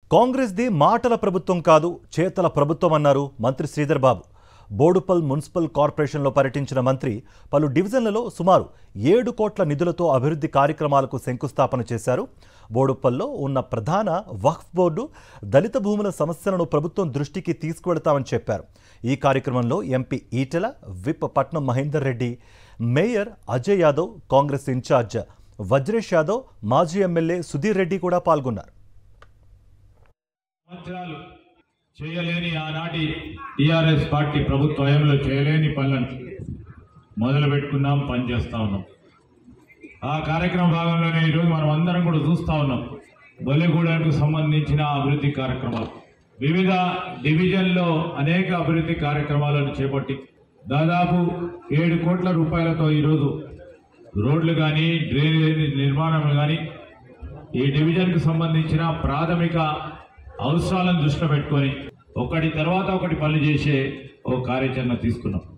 కాంగ్రెస్ది మాటల ప్రభుత్వం కాదు చేతల ప్రభుత్వం అన్నారు మంత్రి శ్రీధర్ బాబు బోడుపల్ మున్సిపల్ కార్పొరేషన్లో పర్యటించిన మంత్రి పలు డివిజన్లలో సుమారు ఏడు కోట్ల నిధులతో అభివృద్ధి కార్యక్రమాలకు శంకుస్థాపన చేశారు బోడుపల్లో ఉన్న ప్రధాన వక్ఫ్ బోర్డు దళిత భూముల సమస్యలను ప్రభుత్వం దృష్టికి తీసుకువెడతామని చెప్పారు ఈ కార్యక్రమంలో MP Etela whip Patnam Mahender Reddy mayor Ajay Yadav Congress in charge Vajresh Yadav మాజీ ఎమ్మెల్యే సుధీర్ రెడ్డి కూడా పాల్గొన్నారు సంవత్సరాలు చేయలేని ఆనాటి టీఆర్ఎస్ పార్టీ ప్రభుత్వ హయాంలో చేయలేని పనులను మొదలు పెట్టుకున్నాం పనిచేస్తా ఉన్నాం ఆ కార్యక్రమం భాగంలోనే ఈరోజు మనం అందరం కూడా చూస్తా ఉన్నాం బొల్లెగూడెంకు సంబంధించిన అభివృద్ధి కార్యక్రమాలు వివిధ డివిజన్లో అనేక అభివృద్ధి కార్యక్రమాలను చేపట్టి దాదాపు ఏడు కోట్ల రూపాయలతో ఈరోజు రోడ్లు కానీ డ్రైనేజ్ నిర్మాణం కానీ ఈ డివిజన్కు సంబంధించిన ప్రాథమిక అవసరాలను దృష్టిలో పెట్టుకొని ఒకటి తర్వాత ఒకటి పనులు చేసే ఓ కార్యాచరణ తీసుకున్నాం